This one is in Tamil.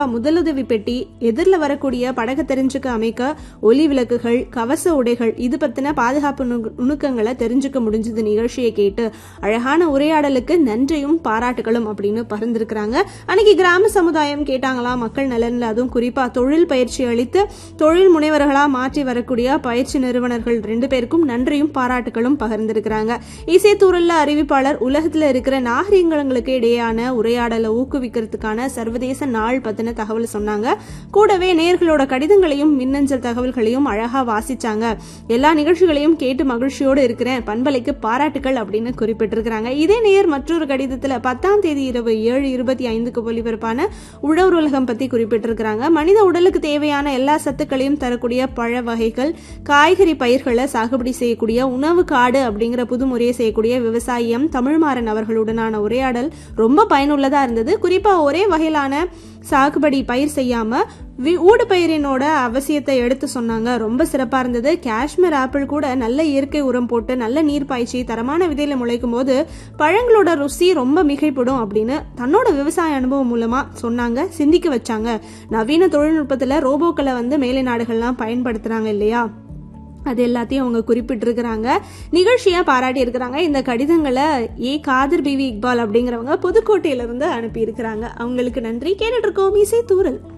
முதலுதவி பெட்டி எதிரில் வரக்கூடிய படகு தெரிஞ்சுக்க அமைக்க ஒலி விளக்குகள் கவச உடைகள் இது பத்தின பாதுகாப்பு நுணு- நுணுக்கங்களை தெரிஞ்சுக்க முடிஞ்சது நிகழ்ச்சியை கேட்டு அழகான உரையாடலுக்கு நன்றியும் பாராட்டுகளும் அப்படின்னு பகிர்ந்திருக்கிறாங்க அன்னைக்கு கிராம சமுதாயம் கேட்டாங்களா மக்கள் நலன்ல அதுவும் குறிப்பா தொழில் பயிற்சி அளித்து தொழில் முனைவர்களா மாற்றி வரக்கூடிய பயிற்சி நிறுவனர்கள் ரெண்டு பேருக்கும் நன்றியும் பாராட்டுகளும் பகிர்ந்திருக்கிறாங்க இசைத்தூரல்ல அறிவிப்பாளர் உலகத்துல இருக்கிற நாகரிகங்களுக்கு இடையேயான உரையாடலை ஊக்குவிக்கிறதுக்கான சர்வதேச நாள் பத்தின தகவல் சொன்னாங்க கூடவே நேர்களோட கடிதங்களையும் மின்னஞ்சல் தகவல்களையும் அழகா வாசிச்சாங்க எல்லா நிகழ்ச்சிகளையும் கேட்டு மகிழ்ச்சியோடு இருக்கிறேன் பண்பலைக்கு பாராட்டுகள் அப்படின்னு குறிப்பிட்டிருக்கிறாங்க இதே நேர் மற்றொரு கடிதத்துல பத்தாம் தேதி இரவு ஏழு இருபத்தி ஐந்துக்கு ஒலிபரப்பான உழவர் உலகம் பத்தி குறிப்பிட்டிருக்கிறாங்க மனித உடலுக்கு தேவையான எல்லா சத்துக்களையும் தரக்கூடிய பழ வகைகள் காய்கறி பயிர்களை சாகுபடி செய்யக்கூடிய உணவு காடு அப்படிங்கிற புது முறையை செய்யக்கூடிய விவசாயம் தமிழ்மாறன் அவர்களுடனான உரையாடல் ரொம்ப பயனுள்ளதா இருந்தது குறிப்பா ஒரே வகையிலான சாகுபடி பயிர் செய்யாம வி- ஊடு பயிரினோட அவசியத்தை எடுத்து சொன்னாங்க ரொம்ப சிறப்பா இருந்தது காஷ்மீர் ஆப்பிள் கூட நல்ல இயற்கை உரம் போட்டு நல்ல நீர் பாய்ச்சி தரமான விதையில முளைக்கும் போது பழங்களோட ருசி ரொம்ப மிகைப்படும் அப்படின்னு தன்னோட விவசாய அனுபவம் மூலமா சொன்னாங்க சிந்திக்க வச்சாங்க நவீன தொழில்நுட்பத்துல ரோபோக்களை வந்து மேலை நாடுகள்லாம் பயன்படுத்துறாங்க இல்லையா அது எல்லாத்தையும் அவங்க குறிப்பிட்டிருக்கிறாங்க நிகழ்ச்சியா பாராட்டி இருக்கிறாங்க இந்த கடிதங்களை ஏ காதர் பிவி இக்பால் அப்படிங்கிறவங்க புதுக்கோட்டையில இருந்து அனுப்பி இருக்கிறாங்க அவங்களுக்கு நன்றி கேட்டுட்டு இருக்கோம் இசை தூரல்